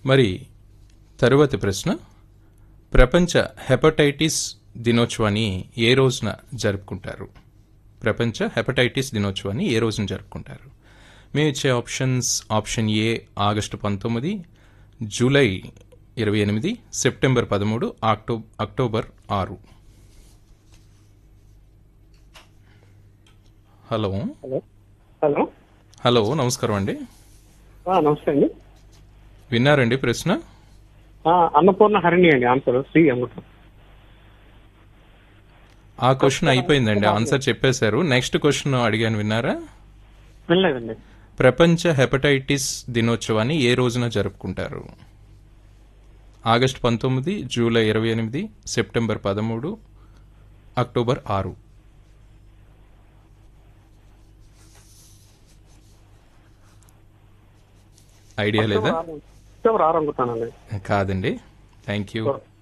మరి తరువాతి ప్రశ్న ప్రపంచ హెపటైటిస్ దినోత్సవాన్ని ఏ రోజున జరుపుకుంటారు ప్రపంచ హెపటైటిస్ దినోత్సవాన్ని ఏ రోజున జరుపుకుంటారు మేము ఇచ్చే ఆప్షన్స్ ఆప్షన్ ఏ ఆగస్టు పంతొమ్మిది జూలై ఇరవై ఎనిమిది సెప్టెంబర్ పదమూడు అక్టో అక్టోబర్ ఆరు హలో హలో హలో హలో నమస్కారం అండి ఆ, నమస్తే అండి విన్నారండి ప్రశ్న ఆ, అన్నపూర్ణ హరిణి అండి ఆన్సర్ శ్రీ అమృతం ఆ క్వశ్చన్ అయిపోయిందండి ఆన్సర్ చెప్పేశారు నెక్స్ట్ క్వశ్చన్ అడిగాను విన్నారా వెళ్ళలేదండి ప్రపంచ హెపటైటిస్ దినోత్సవాన్ని ఏ రోజున జరుపుకుంటారు ఆగస్ట్ పంతొమ్మిది జూలై ఇరవై ఎనిమిది సెప్టెంబర్ పదమూడు అక్టోబర్ ఆరు ఐడియా లేదా అక్టోబర్ ఆరు అనుకుంటానండి కాదండి థ్యాంక్ యూ